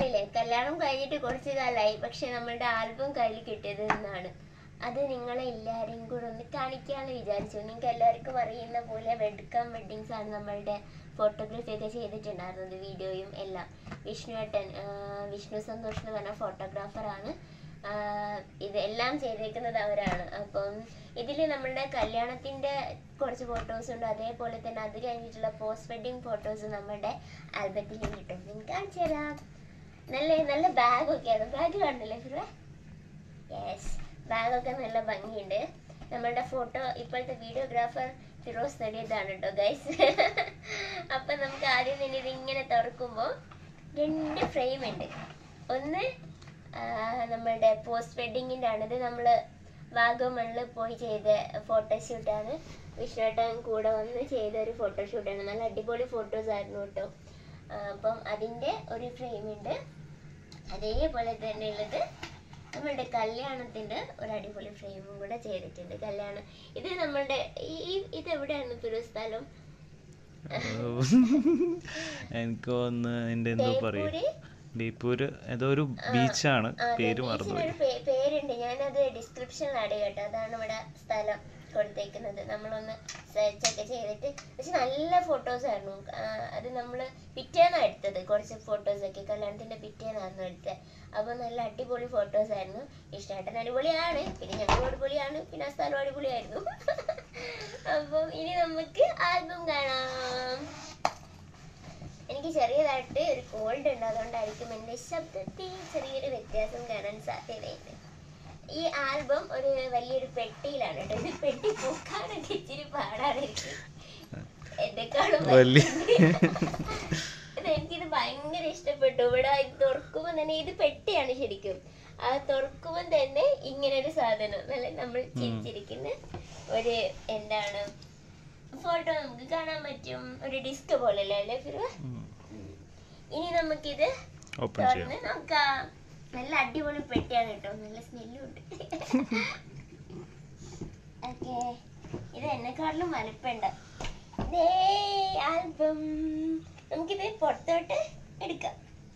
കണ്ടില്ലേ കല്യാണം കഴിഞ്ഞിട്ട് കുറച്ച് കാലമായി പക്ഷെ നമ്മളുടെ ആൽബം കയ്യിൽ കിട്ടിയത് എന്നാണ് അത് നിങ്ങളെ എല്ലാവരെയും കൂടെ ഒന്ന് കാണിക്കാന്ന് വിചാരിച്ചു നിങ്ങൾക്ക് എല്ലാവർക്കും അറിയുന്ന പോലെ വെഡ്കം വെഡ്ഡിങ്സ് ആണ് നമ്മളുടെ ഫോട്ടോഗ്രാഫി ഒക്കെ ചെയ്തിട്ടുണ്ടായിരുന്നത് വീഡിയോയും എല്ലാം വിഷ്ണുവേട്ടൻ ആ, വിഷ്ണു സന്തോഷ് എന്ന് പറഞ്ഞ ഫോട്ടോഗ്രാഫറാണ് ഇതെല്ലാം ചെയ്തേക്കുന്നത് അവരാണ് അപ്പം ഇതിൽ നമ്മളുടെ കല്യാണത്തിന്റെ കുറച്ച് ഫോട്ടോസ് ഉണ്ട് അതേപോലെ തന്നെ അത് കഴിഞ്ഞിട്ടുള്ള പോസ്റ്റ് വെഡിങ് ഫോട്ടോസ് നമ്മളുടെ ആൽബത്തിൽ കിട്ടും ഞാൻ കാണിച്ചു തരാം നല്ല നല്ല ബാഗൊക്കെയാണ് ബാഗ് കാണില്ലേ ഫിറ യെസ് ബാഗൊക്കെ നല്ല ഭംഗിയുണ്ട് നമ്മളുടെ ഫോട്ടോ ഇപ്പോഴത്തെ വീഡിയോഗ്രാഫർ ഫിറോസ് നേടിയതാണ് കേട്ടോ ഗൈസ് അപ്പൊ നമുക്ക് ആദ്യം തന്നെ ഇത് ഇങ്ങനെ തുറക്കുമ്പോൾ രണ്ട് ഫ്രെയിം ഉണ്ട് ഒന്ന് ആ, നമ്മളുടെ പോസ്റ്റ് വെഡിങ്ങിൻ്റെ ആണ് ഇത് നമ്മൾ വാഗമണിൽ പോയി ചെയ്ത ഫോട്ടോഷൂട്ടാണ് വിഷ്ണുട്ടൻ കൂടെ വന്ന് ചെയ്ത ഒരു ഫോട്ടോഷൂട്ടാണ് നല്ല അടിപൊളി ഫോട്ടോസ് ആയിരുന്നു കേട്ടോ ആ, അപ്പം അതിൻ്റെ ഒരു ഫ്രെയിം ഉണ്ട് അതേപോലെ തന്നെ ഉള്ളത് നമ്മളുടെ കല്യാണത്തിന്റെ ഒരു അടിപൊളി ഫ്രെയിമും കൂടെ ചെയ്തിട്ടുണ്ട് കല്യാണം ഇത് നമ്മളുടെ ഈ ഈ- ഇത് എവിടെയാണ് ഫിറോസ് സ്ഥലം എനിക്ക് ഒന്ന് എൻ്റെ എന്തോ പറയും ബേപ്പൂര്? ബേപ്പൂര് ഏതോ ഒരു ബീച്ചാണ് ആ, അതെ, പേര് ബീച്ചിന് മറന്നുപോയി ഒരു പേ- പേരുണ്ട് ഞാനത് ഡിസ്ക്രിപ്ഷനിൽ ആഡ് കേട്ടോ അതാണ് ഇവിടെ സ്ഥലം കൊടുത്തേക്കുന്നത് നമ്മളൊന്ന് സെർച്ച് ഒക്കെ ചെയ്തിട്ട് പക്ഷെ നല്ല ഫോട്ടോസ് ആയിരുന്നു ആ, അത് നമ്മൾ പിറ്റേന്നാണ് എടുത്തത് കുറച്ച് ഫോട്ടോസ് ഒക്കെ കല്യാണത്തിന്റെ പിറ്റേന്നായിരുന്നു എടുത്തത് അപ്പോൾ നല്ല അടിപൊളി ഫോട്ടോസ് ആയിരുന്നു ഇഷ്ടമായിട്ടൻ അടിപൊളിയാണ് പിന്നെ ഞങ്ങളും അടിപൊളിയാണ് പിന്നെ ആ സ്ഥലം അടിപൊളിയായിരുന്നു അപ്പം ഇനി നമുക്ക് ആൽബം കാണാം എനിക്ക് ചെറിയതായിട്ട് ഒരു കോൾഡ് ഉണ്ട് അതുകൊണ്ടായിരിക്കും എൻ്റെ ശബ്ദത്തിൽ ചെറിയൊരു വ്യത്യാസം കാണാൻ സാധ്യതയുണ്ട് ഈ ആൽബം ഒരു വലിയൊരു പെട്ടിയിലാണ് കേട്ടോ ഇത് പെട്ടി പൊക്കാനൊക്കെ ഇച്ചിരി പാടാണ് എനിക്ക് എന്നെക്കാളും വലിയ ഇത് എനിക്കിത് ഭയങ്കര ഇഷ്ടപ്പെട്ടു ഇവിടെ ഇത് തുറക്കുമ്പോൾ തന്നെ ഇത് പെട്ടിയാണ് ശരിക്കും ആ തുറക്കുമ്പോൾ തന്നെ ഇങ്ങനെ ഒരു സാധനം നല്ല നമ്മൾ ചിരിച്ചിരിക്കുന്ന ഒരു എന്താണ് ഫോട്ടോ നമുക്ക് കാണാൻ പറ്റും ഒരു ഡിസ്ക് പോലെയല്ലേ അല്ലേ ഫിറു ഇനി നമുക്കിത് ഓപ്പൺ ചെയ്യാം തുറന്ന് നോക്കാം നല്ല അടിപൊളി പെട്ടിയാണ് കേട്ടോ നല്ല സ്മെല്ലും ഉണ്ട് ഓക്കെ ഇത് എന്നെക്കാട്ടിലും വലുപ്പുണ്ട് ദേ ആൽബം നമുക്കിത് പുറത്തോട്ട് എടുക്കാം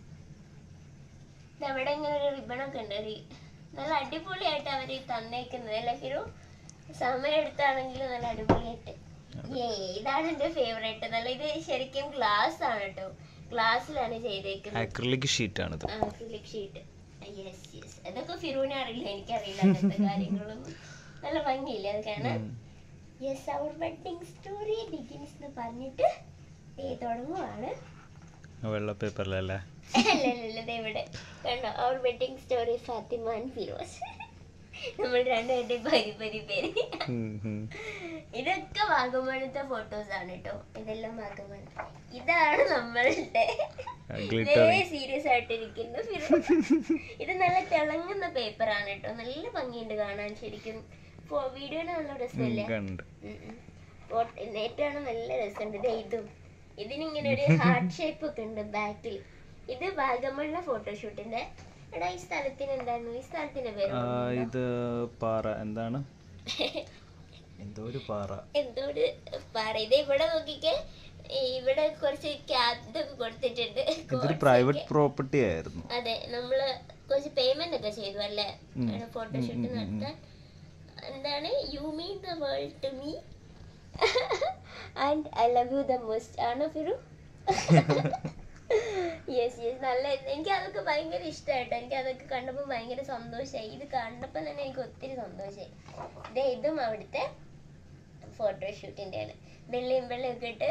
അവിടെ ഇങ്ങനെ ഒരു റിബണൊക്കെ ഉണ്ട് ഒരു നല്ല അടിപൊളിയായിട്ട് അവർ തന്നേക്കുന്നത് അല്ലേ ഫിറു സമയം എടുത്താണെങ്കിലും നല്ല അടിപൊളിയായിട്ട് ഏ ഇതാണ് എൻ്റെ ഫേവറേറ്റ് നല്ല ഇത് ശരിക്കും ഗ്ലാസ് ആണ് കേട്ടോ ഗ്ലാസ്സിലാണ് ചെയ്തേക്കുന്നത് അക്രലിക് ഷീറ്റാണിത് ഫിലിക് ഷീറ്റ് യെസ് യെസ് അതൊക്കെ ഫിറൂനെ അറിയില്ല എനിക്കറിയില്ല അങ്ങനത്തെ കാര്യങ്ങളൊന്നും നല്ല ഭംഗിയില്ലേ അത് കാണാൻ yes our wedding story begins എന്ന് പറഞ്ഞിട്ട് ദേ തുടങ്ങുവാണ് വെള്ള പേപ്പറിലല്ലേ അല്ലല്ല ദേ ഇവിടെ കണ്ടോ our wedding story Fathima and Firoz നമ്മൾ രണ്ടുപേരുടെ പരി പരി പേര് ഇതൊക്കെ വാഗമണത്തെ ഫോട്ടോസ് ആണ് കേട്ടോ ഇതെല്ലാം വാഗമൺ ഇതാണ് നമ്മളുടെ ഗ്ലിറ്റർ സീരിയസ് ആയിട്ടിരിക്കുന്ന ഫിറോസ് ഇത് നല്ല തിളങ്ങുന്ന പേപ്പർ ആണ് കേട്ടോ നല്ല ഭംഗിയുണ്ട് കാണാൻ ശരിക്കും വീഡിയോന് നല്ല രസമല്ലേ കണ്ട് നെറ്റാണ് നല്ല രസമുണ്ട് ദേ ഇതും ഇതിനിങ്ങനെ ഒരു ഹാർട്ട് ഷേപ്പ് ഒക്കെ ഉണ്ട് ബാക്കിൽ ഇത് വാഗമണിലെ ഫോട്ടോഷൂട്ടിന്റെ എടാ ഈ സ്ഥലത്തിന് എന്തായിരുന്നു ഈ സ്ഥലത്തിന്റെ പേര് ആ, ഇത് പാറ എന്താണ് എന്തോ ഒരു പാറ എന്തോ ഒരു പറ ഇത് ഇവിടെ നോക്കിക്കേ ഇവിടെ കുറച്ച് ക്യാബ് കൊടുത്തിട്ടുണ്ട് ഇതൊരു പ്രൈവറ്റ് പ്രോപ്പർട്ടി ആയിരുന്നു അതെ നമ്മള് കുറച്ച് പേയ്മെന്റ് ഒക്കെ ചെയ്തു അല്ലേ ഉം. ഫോട്ടോഷൂട്ട് നടത്താൻ എന്താണ് you mean the world to me and I love you the most ആണോ ഫിറു യെസ് യെസ് നല്ല എനിക്ക് അതൊക്കെ ഭയങ്കര ഇഷ്ടമായിട്ടോ എനിക്ക് അതൊക്കെ കണ്ടപ്പോൾ ഭയങ്കര സന്തോഷമായി ഇത് കണ്ടപ്പോൾ തന്നെ എനിക്ക് ഒത്തിരി സന്തോഷമായി ഇതേ ഇതും അവിടുത്തെ ഫോട്ടോഷൂട്ടിൻ്റെ ആണ് വെള്ളയും വെള്ളയൊക്കെ ഇട്ട്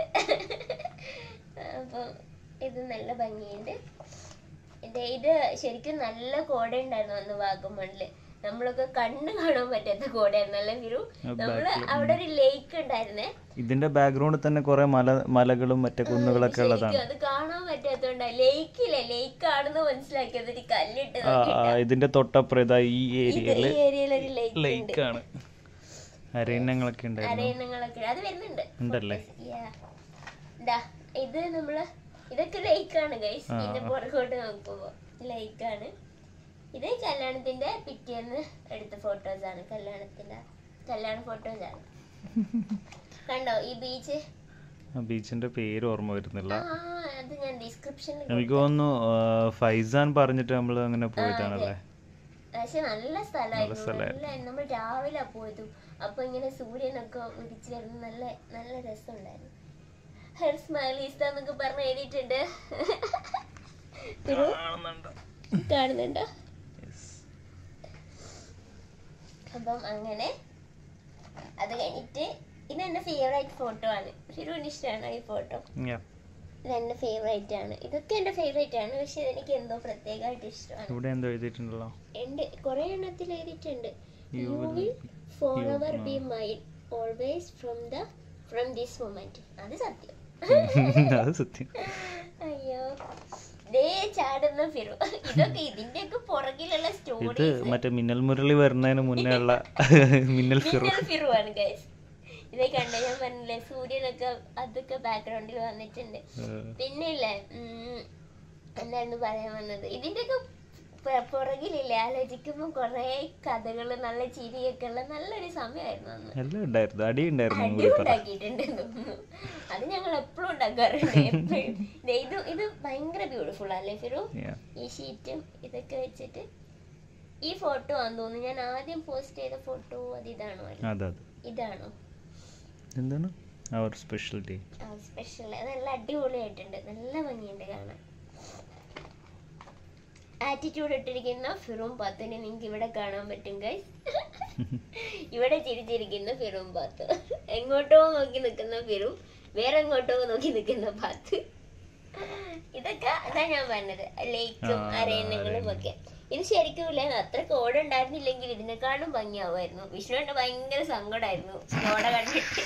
അപ്പം ഇത് നല്ല ഭംഗിയുണ്ട് ഇത് ഇത് ശരിക്കും നല്ല കോട ഉണ്ടായിരുന്നു അന്ന് വാഗമണില് നമ്മളൊക്കെ കണ്ണ് കാണാൻ പറ്റാത്ത കോടയായിരുന്നു അല്ലേ ഫിറു നമ്മള് അവിടെ ഒരു ലേക്ക് ഉണ്ടായിരുന്നേ ഇതിന്റെ ബാക്ക്ഗ്രൗണ്ടിൽ തന്നെ കുറെ മല മലകളും മറ്റേ കുന്നുകളൊക്കെ ഉള്ളതാണ് ശരിക്കും അത് കാണാൻ പറ്റാത്തോണ്ടാ ലേക്കില്ലേ ലേക്ക് ആണെന്ന് മനസ്സിലാക്കിയത് ഒരു കല്ലിട്ട് ആ, ആ, ഇതിന്റെ തൊട്ടപ്പുറം ഇതാ ഈ ഏരിയയില് ഈ ഏരിയയിൽ ഒരു ലേക്ക് ഉണ്ട് ലേക്കാണ് അരയന്നങ്ങളൊക്കെ ഉണ്ടായിരുന്നു അരയന്നങ്ങളൊക്കെ അത് വരുന്നുണ്ട് ഉണ്ടല്ലേ Yeah. ദാ ഇത് നമ്മള് ഇതൊക്കെ ലേക്കാണ് ഗൈസ് ഇതിന്റെ പുറകോട്ട് നോക്കുമ്പോ ലേക്കാണ് ഇത് കല്യാണത്തിന്റെ പിറ്റേന്ന് എടുത്ത ഫോട്ടോസ് ആണ് കല്യാണത്തിന്റെ കല്യാണ ഫോട്ടോസ് ആണ് കണ്ടോ ഈ ബീച്ച് ആ ബീച്ചിന്റെ പേര് ഓർമ്മ വരുന്നില്ല ആ അത് ഞാൻ ഡിസ്ക്രിപ്ഷനിൽ എനിക്ക് തോന്നുന്നു ആ, ഫൈസാൻ പറഞ്ഞിട്ട് നമ്മൾ അങ്ങനെ പോയിട്ടാണല്ലേ പക്ഷെ നല്ല സ്ഥലമായിരുന്നു സ്ഥലമായിരുന്നു. നല്ല നമ്മൾ രാവിലെ പോയതും അപ്പൊ ഇങ്ങനെ സൂര്യനൊക്കെ ഉദിച്ചു വരുന്ന നല്ല നല്ല രസമുണ്ടായിരുന്നു ഹെർ സ്മൈലീസ് എന്നൊക്കെ പറഞ്ഞ് എഴുതിയിട്ടുണ്ട് ഒരു കാണുന്നുണ്ടോ അപ്പം അങ്ങനെ അത് കഴിഞ്ഞിട്ട് ഇത് എന്റെ ഫേവറേറ്റ് ഫോട്ടോ ആണ് ഫിറുവിന് ഇഷ്ടമാണ് ഈ ഫോട്ടോ Yeah. ഇത് എന്റെ ഫേവറേറ്റ് ആണ് ഇതൊക്കെ എന്റെ ഫേവറേറ്റ് ആണ് പക്ഷെ എനിക്ക് എന്തോ പ്രത്യേകമായിട്ട് ഇഷ്ടമാണ് ഇവിടെ എന്തോ എഴുതിയിട്ടുണ്ടല്ലോ ഉണ്ട് കുറെ എണ്ണത്തിൽ എഴുതിയിട്ടുണ്ട് You you will will for you- ever ah. Be mine always from the from this moment അത് സത്യം അത് സത്യം അയ്യോ ദേ ചാടുന്ന ഫിറു ഇതൊക്കെ ഇതിന്റെയൊക്കെ പുറകിലുള്ള ഇത് സ്റ്റോറി മറ്റേ മിന്നൽ മുരളി വരുന്നതിന് മുന്നേ ഉള്ള മിന്നൽ ഫിറു മിന്നൽ ഫിറു ആണ് ഗൈസ് ഇതേ കണ്ട ഞാൻ പറഞ്ഞില്ലേ സൂര്യനൊക്കെ അതൊക്കെ ബാക്ക്ഗ്രൗണ്ടിൽ വന്നിട്ടുണ്ട് പിന്നെ ഇല്ലേ ഉം, എന്തായിരുന്നു പറയാൻ വന്നത് ഇതിന്റെയൊക്കെ പ- പുറകിലില്ലേ ആലോചിക്കുമ്പോ കൊറേ കഥകള് നല്ല ചിരിയൊക്കെ ഉള്ള നല്ലൊരു സമയമായിരുന്നു അന്ന് എല്ലാം ഉണ്ടായിരുന്നു അടി ഉണ്ടായിരുന്നു അടി കൂടി പറ ഉണ്ടാക്കിയിട്ടുണ്ട് തോന്നുന്നു അത് ഞങ്ങൾ എപ്പോഴും ഉണ്ടാക്കാറുണ്ട് എപ്പോഴും ദേ ഇത് ഇത് ഭയങ്കര ബ്യൂട്ടിഫുൾ അല്ലേ ഫിറു Yeah. ഈ ഷീറ്റും ഇതൊക്കെ വെച്ചിട്ട് ഈ ഫോട്ടോ ആണെന്ന് തോന്നുന്നു ഞാൻ ആദ്യം പോസ്റ്റ് ചെയ്ത ഫോട്ടോ അത് ഇതാണോ അല്ല അതെ അതെ ഇതാണോ എന്താണ് അവർ സ്പെഷ്യൽ ഡേ സ്പെഷ്യൽ നല്ല അടിപൊളിയായിട്ടുണ്ട് നല്ല ഭംഗിയുണ്ട് കാണാൻ ആറ്റിറ്റ്യൂഡ് ഇട്ടിരിക്കുന്ന ഫിറും പാത്തിനെ നിങ്ങൾക്ക് ഇവിടെ കാണാൻ പറ്റും ഗൈസ് ഇവിടെ ചിരിച്ചിരിക്കുന്ന ഫിറും പാത്ത് എങ്ങോട്ടോ നോക്കി നിൽക്കുന്ന ഫിറും വേറെ എങ്ങോട്ടോ നോക്കി നിൽക്കുന്ന പാത്ത് ഇതൊക്കെ അതാ ഞാൻ പറഞ്ഞത് ലേക്കും ആ, അരയന്നങ്ങളും ഒക്കെ ഇത് ശരിക്കും ഇല്ല അത്ര കോട ഉണ്ടായിരുന്നില്ലെങ്കിൽ ഇതിനെക്കാളും ഭംഗിയാവുമായിരുന്നു വിഷ്ണുവിന്റെ ഭയങ്കര സങ്കടമായിരുന്നു കോട കണ്ടിട്ട്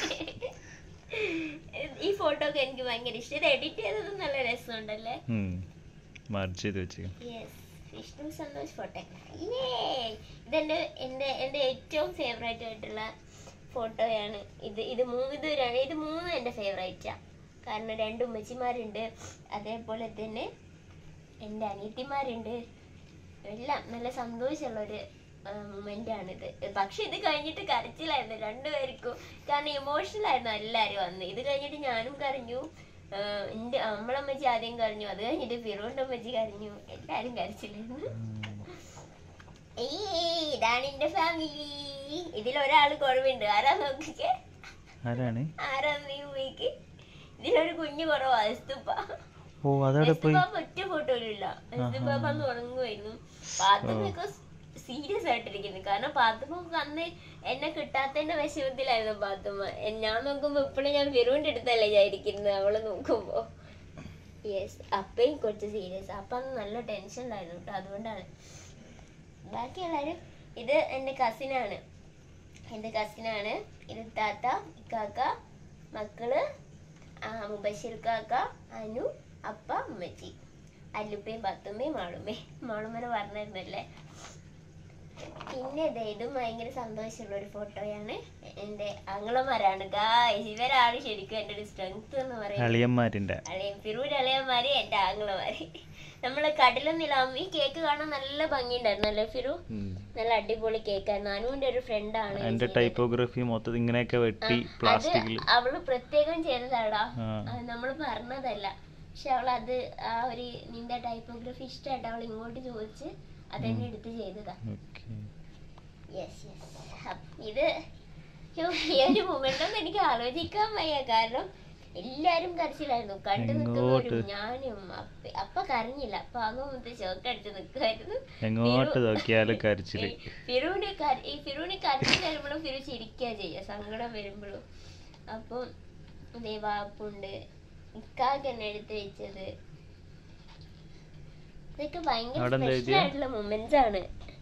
ഈ ഫോട്ടോ ഒക്കെ എനിക്ക് ഭയങ്കര ഇഷ്ടം ഇത് എഡിറ്റ് ചെയ്തത് നല്ല രസമുണ്ടല്ലേ മാർച്ച് ചെയ്ത് വെച്ചേക്കും യെസ് വിഷ്ണു സന്തോഷ് ഫോട്ടോ ഇതെന്റെ എന്റെ എന്റെ ഏറ്റവും ഫേവറേറ്റ് ആയിട്ടുള്ള ഫോട്ടോയാണ് ഇത് ഇത് മൂന്ന് ഇത് ര- ഇത് മൂന്നും എന്റെ ഫേവറേറ്റാ കാരണം രണ്ട് ഉമ്മച്ചിമാരുണ്ട് അതേപോലെ തന്നെ എൻ്റെ അനിയത്തിമാരുണ്ട് എല്ലാം നല്ല സന്തോഷമുള്ള ഒരു മൊമെന്റ് ആണിത് പക്ഷെ ഇത് കഴിഞ്ഞിട്ട് കരച്ചിലായിരുന്നു രണ്ടുപേർക്കും കാരണം ഇമോഷണൽ ആയിരുന്നു എല്ലാരും അന്ന് ഇത് കഴിഞ്ഞിട്ട് ഞാനും കരഞ്ഞു ആഹ് എന്റെ നമ്മളമ്മച്ചി ആദ്യം കരഞ്ഞു അത് കഴിഞ്ഞിട്ട് ഫിറോന്റെ അമ്മച്ചി കരഞ്ഞു എല്ലാരും കരച്ചില്ലായിരുന്നു ഏയ് ഇതാണ് എന്റെ ഫാമിലി ഇതിൽ ഒരാൾ കുറവുണ്ട് ആരാ നോക്കിക്കേ ആരാണ് ആരാ നീ ഉമ്മയ്ക്ക് ഇതിലൊരു കുഞ്ഞു കുറവാ എസ്തുപ്പ ഓ അതവിടെ പോയി എസ്തുപ്പാപ്പ ഒറ്റ ഫോട്ടോയിലില്ല എസ്തുപ്പാപ്പ അന്ന് ഉറങ്ങുമായിരുന്നു പാത്തുമ്മയൊക്കെ സീരിയസ് ആയിട്ടിരിക്കുന്നു കാരണം പാത്തുമ്മ അന്ന് എന്നെ കിട്ടാത്തതിന്റെ വിഷമത്തിലായിരുന്നു പാത്തുമ്മ എ- ഞാൻ നോക്കുമ്പോ ഇപ്പോഴും ഞാൻ ഫിറുവിന്റെ അടുത്തല്ലേ ഞാൻ ഇരിക്കുന്നത് അവള് നോക്കുമ്പോ യെസ് അപ്പയും കുറച്ച് സീരിയസ് അപ്പൊ അന്ന് നല്ല ടെൻഷനിലായിരുന്നു കേട്ടോ അതുകൊണ്ടാണ് ബാക്കി എല്ലാവരും ഇത് എൻ്റെ കസിനാണ് എൻ്റെ കസിനാണ് ഇത് താത്ത ഇക്കാക്ക മക്കള് ആ, മുബഷിർ കാക്ക അനു അപ്പ ഉമ്മച്ചി അല്ലുപ്പയും പത്തുമ്മയും മാളുമ്മയും മാളുമ്മനെ പറഞ്ഞിരുന്നല്ലേ പിന്നെ ദേ ഇതും ഭയങ്കര സന്തോഷമുള്ള ഒരു ഫോട്ടോയാണ് എൻ്റെ ആങ്ങളമാരാണ് ഗായ്സ് ഇവരാണ് ശരിക്കും എൻ്റെ ഒരു സ്ട്രെങ്ത് എന്ന് പറയുന്നത് അളിയന്മാരിന്റെ അളിയൻ ഫിറൂര് അളിയന്മാര് എൻ്റെ ആങ്ങളമാര് നമ്മള് കടലും നിലാവും ഈ കേക്ക് കാണാൻ നല്ല ഭംഗിയുണ്ടായിരുന്നു അല്ലേ ഫിറു ഉം. നല്ല അടിപൊളി കേക്കായിരുന്നു അനുവിന്റെ ഒരു ഫ്രണ്ടാണ് എന്റെ ടൈപ്പോഗ്രഫി മൊത്തത്തിൽ ഇങ്ങനെയൊക്കെ വെട്ടി അത് പ്ലാസ്റ്റിക്കിൽ അവള് പ്രത്യേകം ചെയ്തതാടാ ആ. അത് നമ്മൾ പറഞ്ഞതല്ല പക്ഷെ അവൾ അത് ആ ഒരു നിന്റെ ടൈപ്പോഗ്രഫി ഇഷ്ടമായിട്ട് അവൾ ഇങ്ങോട്ട് ചോദിച്ച് അതെന്നെ എടുത്ത് ചെയ്തതാ ഓക്കെ യെസ് യെസ് ഇത് യ്യോ, ഈ ഒരു മൊമെന്റ് ഒന്നും എനിക്ക് ആലോചിക്കാൻ വയ്യ കാരണം എല്ലാരും കരച്ചിലായിരുന്നു കണ്ടു നിൽക്കുന്നവരും എങ്ങോട്ട്? ഞാനും അപ്പ അപ്പ കരഞ്ഞില്ല അപ്പൊ അങ്ങ് മുതൽ ചോക്കടിച്ച് നിൽക്കുമായിരുന്നു എങ്ങോട്ട് നോക്കിയാലും കരച്ചില് ഫിറൂന് കര- ഈ ഫിറൂന് കരച്ചിൽ വരുമ്പോഴും ഫിറു ചിരിക്കുക ചെയ്യുക സങ്കടം വരുമ്പോഴും അപ്പം ദേ വാപ്പുണ്ട് ഇക്കാക്ക് എന്നെ എടുത്ത് വെച്ചത് ഇതൊക്കെ ഭയങ്കര അവിടെ എന്താ സ്പെഷ്യൽ എഴുതിയെ? ആയിട്ടുള്ള മൊമെന്റ്സ് ആണ്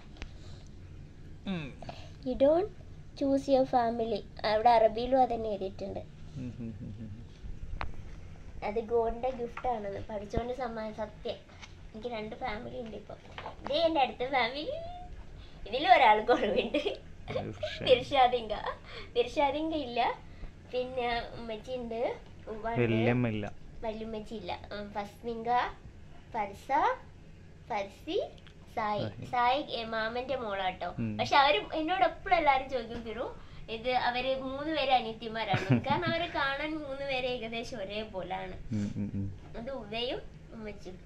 you don't choose your family അവിടെ അറബിയിലും അതന്നെ എഴുതിയിട്ടുണ്ട് ഉം, ഉം, ഉം, ഉം. അത് ഗോഡിന്റെ ഗിഫ്റ്റ് ആണെന്ന് പഠിച്ചോണ്ട് സമ്മാനം സത്യം എനിക്ക് രണ്ട് ഫാമിലി ഉണ്ട് ഇപ്പൊ ഇതേ എന്റെ അടുത്ത ഫാമിലി ഇതിലും ഒരാൾ കുറവുണ്ട് തീർച്ചയായും. തിർഷാദിങ്ക തിർഷാദിങ്ക ഇല്ല പിന്നെ ഉമ്മച്ചി ഉണ്ട് വല്യമ്മയില്ല വല്യുമ്മച്ചി ഇല്ല ഉം, ഫസ്മിങ്ക ഫർസ ഫർസി സായി സായി. സായി ഏ, മാമന്റെ മോളാട്ടോ ഉം. പക്ഷെ അവര് എന്നോട് എപ്പോഴും എല്ലാരും ചോദിക്കും ഫിറു ഇത് അവര് മൂന്ന് പേര് അനിയത്തിമാരാണ് കാരണം അവരെ കാണാൻ മൂന്ന് പേര് ഏകദേശം ഒരേപോലാണ് ഉം, ഉം, ഉം. അത് ഉദയും ഉമ്മച്ചും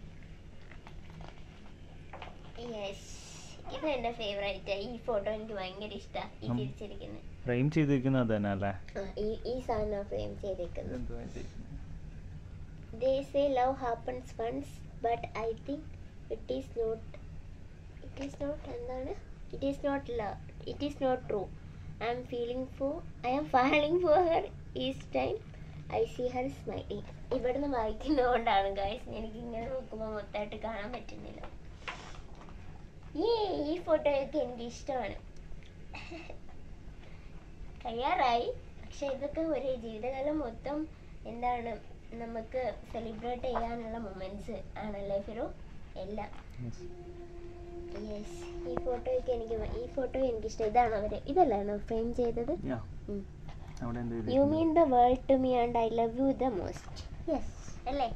യെസ് ഇത് എന്റെ ഫേവറേറ്റ് ഈ ഫോട്ടോ എനിക്ക് ഭയങ്കര ഇഷ്ടമാണ് ഈ ഉം. ചിരിച്ചിരിക്കുന്നത് ഫ്രെയിം ചെയ്തിരിക്കുന്നത് അത് തന്നെ അല്ലേ ഈ ഈ സാധനം ഫ്രെയിം ചെയ്തേക്കുന്നത് ഇതെന്തുവാ ചെയ്തിരിക്കുന്നത്? They say love happens once, but I think it is not. It is not എന്താണ് It is not love. It is not true. I am feeling for. I am falling for her each time I see her smiling. ഇവിടുന്ന് വായിക്കുന്നതുകൊണ്ടാണ് guys എനിക്ക് ഇങ്ങനെ നോക്കുമ്പോൾ മൊത്തമായിട്ട് കാണാൻ പറ്റുന്നില്ല ഈ ഈ ഫോട്ടോയൊക്കെ എനിക്ക് ഇഷ്ടമാണ് കഴിയാറായി പക്ഷെ ഇതൊക്കെ ഒരു ജീവിതകാലം മൊത്തം എന്താണ് നമുക്ക് സെലിബ്രേറ്റ് ചെയ്യാനുള്ള മൊമെന്റ്സ് ആണല്ലേ ഫിറു എല്ലാം Yes. യെസ് ഈ ഫോട്ടോയൊക്കെ എനിക്ക് ഭ- ഈ ഫോട്ടോ എനിക്ക് ഇഷ്ടം ഇതാണ് അവര് ഇതല്ലാണോ ഫ്രെയിം ചെയ്തത് Yeah. ഉം. അവിടെ എന്ത് യു ചെയ്തിരിക്കുന്നത്? Mean the world to me and I love you the most yes അല്ലേ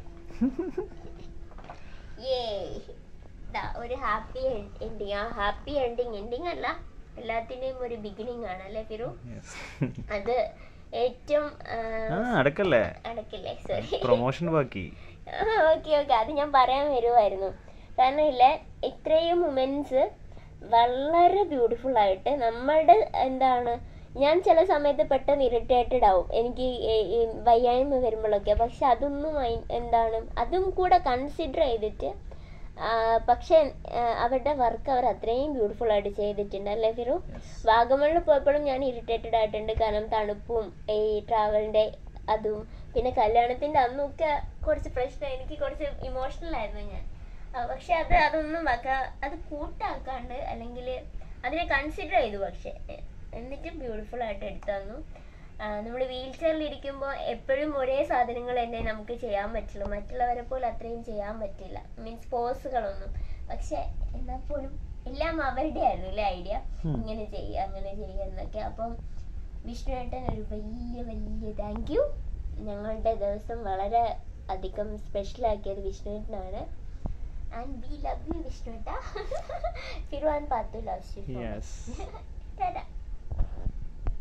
ഏ ഒരു ഹാപ്പി എൻഡിങ് ആ ഹാപ്പി എൻഡിങ് എൻഡിങ് അല്ല എല്ലാത്തിൻ്റെയും ഒരു ബിഗിനിങ് ആണ് അല്ലേ ഫിറു Yes. അത് ഏറ്റവും ആ, ആ അടക്കല്ലേ അടക്കില്ലേ സോറി പ്രൊമോഷൻ ബാക്കി ഓക്കെ ഓക്കെ അത് ഞാൻ പറയാൻ വരുമായിരുന്നു കാരണം ഇല്ലേ ഇത്രയും വുമൻസ് വളരെ ബ്യൂട്ടിഫുൾ ആയിട്ട് നമ്മളുടെ എന്താണ് ഞാൻ ചില സമയത്ത് പെട്ടെന്ന് ഇറിറ്റേറ്റഡ് ആവും എനിക്ക് ഈ- ഈ വയ്യായ്മ വരുമ്പോഴൊക്കെ പക്ഷെ അതൊന്നും മൈ- എന്താണ് അതും കൂടെ കൺസിഡർ ചെയ്തിട്ട് ആ, പക്ഷെ ആ, അവരുടെ വർക്ക് അവർ അത്രയും ബ്യൂട്ടിഫുൾ ആയിട്ട് ചെയ്തിട്ടുണ്ട് അല്ലേ ഫിറു Yes. വാഗമണിൽ പോയപ്പോഴും ഞാൻ ഇറിറ്റേറ്റഡ് ആയിട്ടുണ്ട് കാരണം തണുപ്പും ഈ ട്രാവലിന്റെ അതും പിന്നെ കല്യാണത്തിന്റെ അന്നൊക്കെ കുറച്ച് പ്രശ്നം എനിക്ക് കുറച്ച് ഇമോഷണൽ ആയിരുന്നു ഞാൻ ആ, പക്ഷെ അത് അതൊന്നും വക അത് കൂട്ടാക്കാണ്ട് അല്ലെങ്കിൽ അതിനെ കൺസിഡർ ചെയ്തു പക്ഷെ എ- എന്നിട്ടും ബ്യൂട്ടിഫുൾ ആയിട്ട് എടുത്തു തന്നു നമ്മൾ വീൽ ചെയറിൽ ഇരിക്കുമ്പോൾ എപ്പോഴും ഒരേ സാധനങ്ങൾ തന്നെ നമുക്ക് ചെയ്യാൻ പറ്റുള്ളൂ മറ്റുള്ളവരെ പോലെ അത്രയും ചെയ്യാൻ പറ്റില്ല മീൻസ് പോസുകളൊന്നും പക്ഷെ എന്നാൽ പോലും എല്ലാം അവരുടെ ആയിരുന്നു അല്ലേ ഐഡിയ ഉം. ഇങ്ങനെ ചെയ്യുക അങ്ങനെ ചെയ്യുക എന്നൊക്കെ അപ്പം വിഷ്ണുവേട്ടൻ ഒരു വലിയ വലിയ താങ്ക് യു ഞങ്ങളുടെ ദിവസം വളരെ അധികം സ്പെഷ്യൽ ആക്കിയത് വിഷ്ണുവേട്ടനാണ് ആൻഡ് വി ലവ് യു വിഷ്ണുവേട്ട Firu and Pathu love you yes Tata